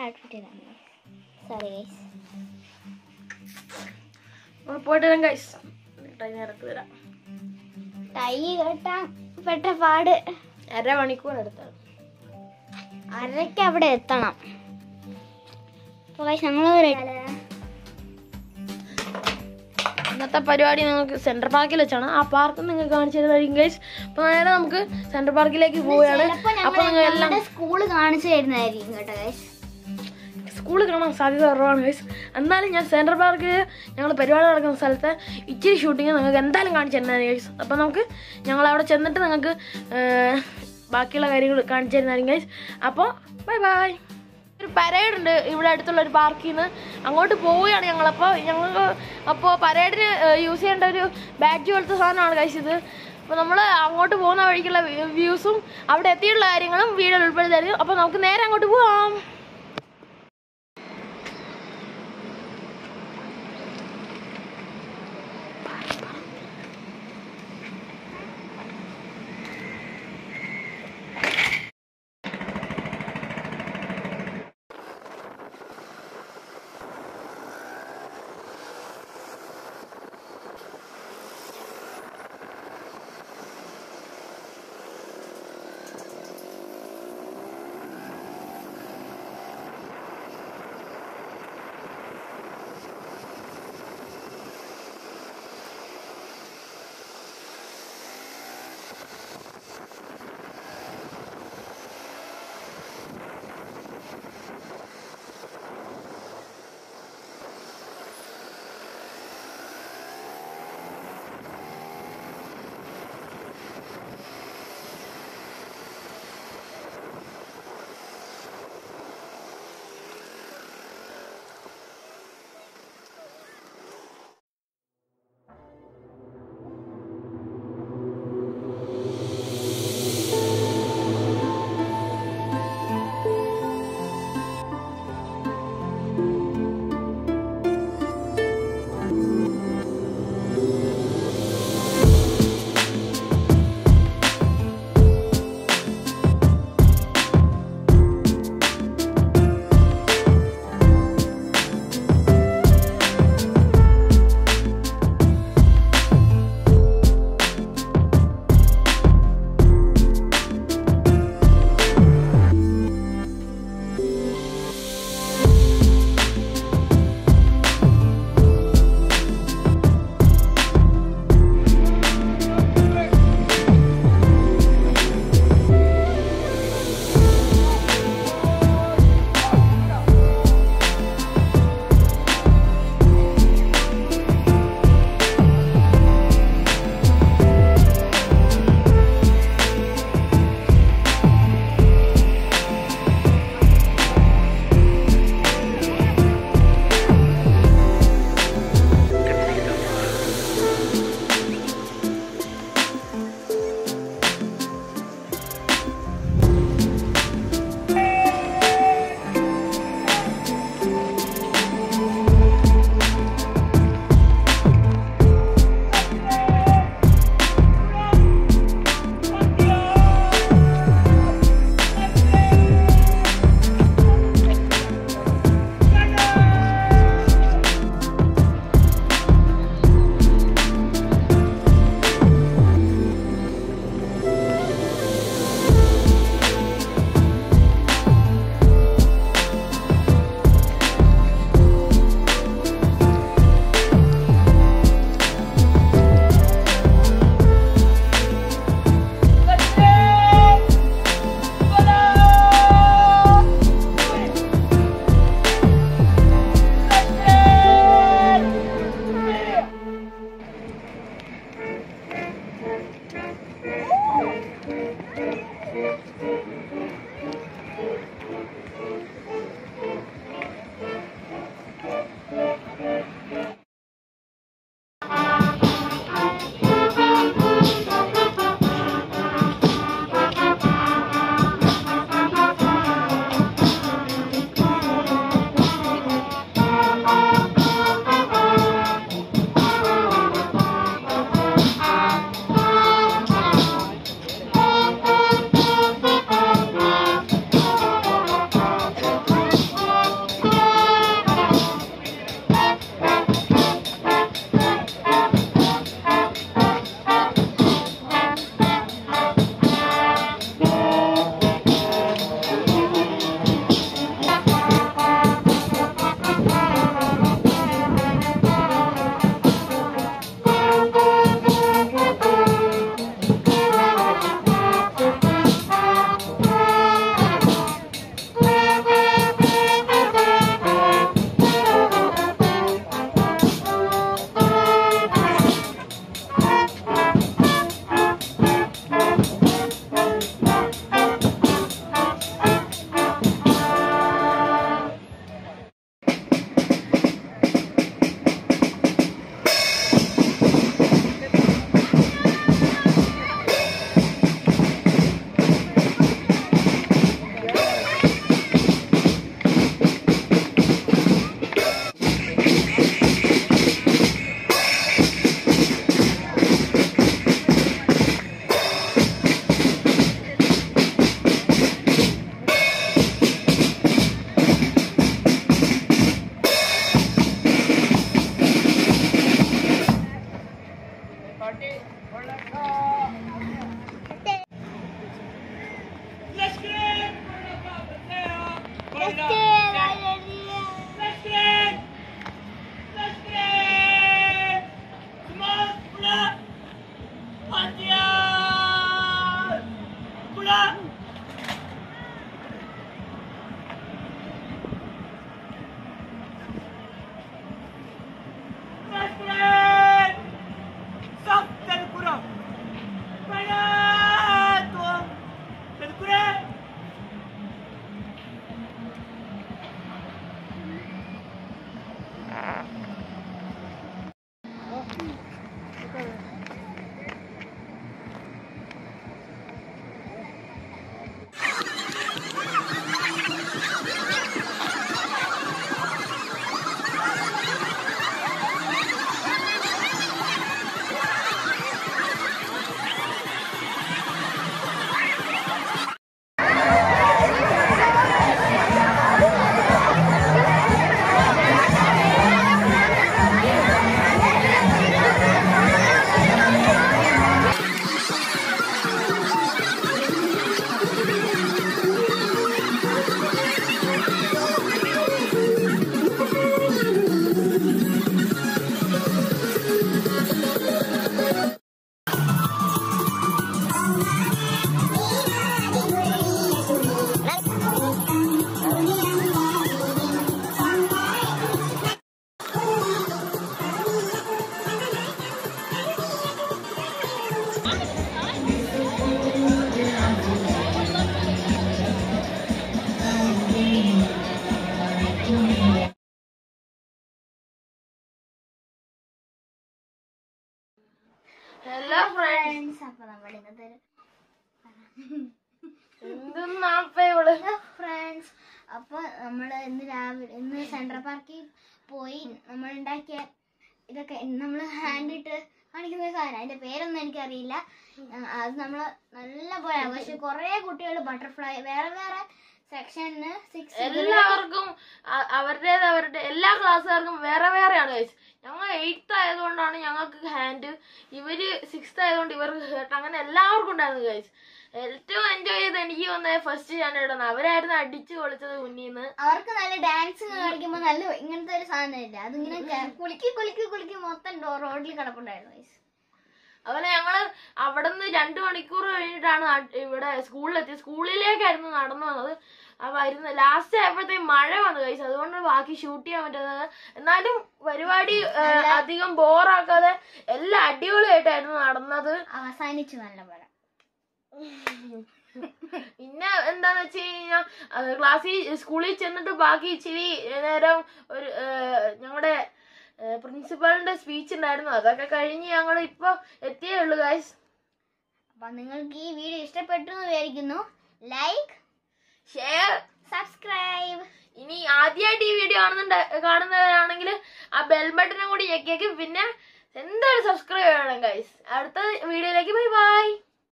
Outfit ഇതാണ് sorry guys നമ്മൾ പോയിട്ട് വരാം ഗൈസ് നേരത്ത് വരാം ടൈ കെട്ടാൻ പെട്ട പാട് അര മണിക്കൂർ എടുത്താണ് അരയ്ക്ക് അവിടെ എത്തണം അപ്പോൾ ഗൈസ് ഞങ്ങൾ ഇന്നത്തെ പരിപാടി നിങ്ങൾക്ക് സെൻട്രൽ പാർക്കിൽ വെച്ചാണ് ആ പാർക്ക് നിങ്ങൾക്ക് കാണിച്ചു തരുന്നതായിരിക്കും ഗൈസ് അപ്പോൾ നേരെ നമുക്ക് സെൻട്രൽ പാർക്കിലേക്ക് പോവുകയാണ് അപ്പോൾ നിങ്ങൾ എല്ലാം സ്കൂള് കാണിച്ചു തരുന്നതായിരിക്കും കേട്ടോ ഗൈസ് സ്കൂളിൽ കാണാൻ സാധ്യത കുറവാണ് ഗൈസ് എന്നാലും ഞാൻ സെൻട്രൽ പാർക്കിൽ ഞങ്ങൾ പരിപാടി നടക്കുന്ന സ്ഥലത്ത് ഇച്ചിരി ഷൂട്ടിങ് നിങ്ങൾക്ക് എന്തായാലും കാണിച്ചു തരുന്നതായിരിക്കും ഗൈസ് അപ്പോൾ നമുക്ക് ഞങ്ങൾ അവിടെ ചെന്നിട്ട് നിങ്ങൾക്ക് ഏർ, ബാക്കിയുള്ള കാര്യങ്ങൾ കാണിച്ചു തരുന്നതായിരിക്കും ഗൈസ് അപ്പോൾ ബൈ ബൈ ഒരു പരേഡ് ഉണ്ട് ഇവിടെ അടുത്തുള്ള ഒരു പാർക്കിൽ നിന്ന് അങ്ങോട്ട് പോവുകയാണ് ഞങ്ങളപ്പോൾ ഞങ്ങൾക്ക് അപ്പോൾ പരേഡിന് യൂസ് ചെയ്യേണ്ട ഒരു ബാഡ്ജ് പോലത്തെ സാധനമാണ് ഗൈസ് ഇത് അപ്പോൾ നമ്മൾ അങ്ങോട്ട് പോകുന്ന വഴിക്കുള്ള വ്യൂസും അവിടെ എത്തിയിട്ടുള്ള കാര്യങ്ങളും വീഡിയോയിൽ ഉൾപ്പെടുത്തായിരിക്കും അപ്പോൾ നമുക്ക് നേരെ അങ്ങോട്ട് പോവാം ഹലോ ഫ്രണ്ട്സ് ഫ്രണ്ട്സ് അപ്പൊ നമ്മൾ ഇന്നത്തെ എന്തെന്നാപ്പ ഇവള് ഫ്രണ്ട്സ് അപ്പൊ നമ്മള് ഇന്ന് രാവിലെ ഇന്ന് സെൻട്രൽ പാർക്കിൽ പോയി നമ്മൾ ഉണ്ടാക്കിയ ഇതൊക്കെ നമ്മൾ ഹാൻഡ് ഇട്ട് കാണിക്കുന്ന ഒരു സാധനം അതിന്റെ പേരൊന്നും എനിക്കറിയില്ല ആ, അത് നമ്മള് നല്ല പോലെ പക്ഷെ കുറെ കുട്ടികൾ ബട്ടർഫ്ലൈ വേറെ വേറെ സെക്ഷനിന് സിക്സ് എല്ലാവർക്കും അ- അവരുടേത് അവരുടെ എല്ലാ ക്ലാസ്സുകാർക്കും വേറെ വേറെയാണ് കഴിച്ചത് ഞങ്ങൾ എയ്ത്ത് ആയതുകൊണ്ടാണ് ഞങ്ങൾക്ക് ഹാൻഡ് ഇവര് സിക്സ്ത് ആയതുകൊണ്ട് ഇവർക്ക് ഹേർട്ട് അങ്ങനെ എല്ലാവർക്കും ഉണ്ടായിരുന്നു കഴിച്ചു ഏറ്റവും എൻജോയ് ചെയ്ത് എനിക്ക് വന്നത് ഫസ്റ്റ് സ്റ്റാൻഡേർഡ് ആണ് അവരായിരുന്നു അടിച്ചു പൊളിച്ചത് മുന്നീന്ന് അവർക്ക് നല്ല ഡാൻസ് കളിക്കുമ്പോ നല്ല ഇങ്ങനത്തെ ഒരു സാധനം ഇല്ല അതിങ്ങനെ ക- കുലുക്കി കുലുക്കി കുലുക്കി മൊത്തം ഡോ- റോഡിൽ കിടപ്പുണ്ടായിരുന്നു guys. അതുപോലെ ഞങ്ങള് അവിടുന്ന് രണ്ടു മണിക്കൂർ കഴിഞ്ഞിട്ടാണ് നാട്ട് ഇവിടെ സ്കൂളിലെത്തി സ്കൂളിലേക്കായിരുന്നു നടന്നു വന്നത് അപ്പൊ വരുന്ന ലാസ്റ്റ് ആയപ്പോഴത്തേക്ക് മഴ വന്നു കഴിച്ചു അതുകൊണ്ട് ബാക്കി ഷൂട്ട് ചെയ്യാൻ പറ്റുന്നത് എന്നാലും പരിപാടി ഏ, അധികം ബോറാക്കാതെ എല്ലാം അടിപൊളിയായിട്ടായിരുന്നു നടന്നത് അവസാനിച്ചു നല്ല പോലെ പിന്നെ എന്താന്ന് വെച്ച് കഴിഞ്ഞാൽ ക്ലാസ്സിൽ സ്കൂളിൽ ചെന്നിട്ട് ബാക്കി ഇച്ചിരി നേരം ഒരു ഞങ്ങളുടെ പ്രിൻസിപ്പളിന്റെ സ്പീച്ച് ഉണ്ടായിരുന്നു അതൊക്കെ കഴിഞ്ഞ് ഞങ്ങൾ ഇപ്പൊ എത്തിയേ ഉള്ളൂ ഗായ്സ് അപ്പൊ നിങ്ങൾക്ക് ഈ വീഡിയോ ഇഷ്ടപ്പെട്ടു എന്ന് വിചാരിക്കുന്നു ലൈക്ക് ഷെയർ സബ്സ്ക്രൈബ് ഇനി ആദ്യമായിട്ട് ഈ വീഡിയോ കാണുന്നുണ്ട് കാണുന്നവരാണെങ്കിൽ ആ ബെൽ ബട്ടനും കൂടി ഞെക്കിയേക്ക് പിന്നെ എന്തായാലും സബ്സ്ക്രൈബ് ചെയ്യണം ഗൈസ് അടുത്ത വീഡിയോയിലേക്ക് ബൈ ബൈ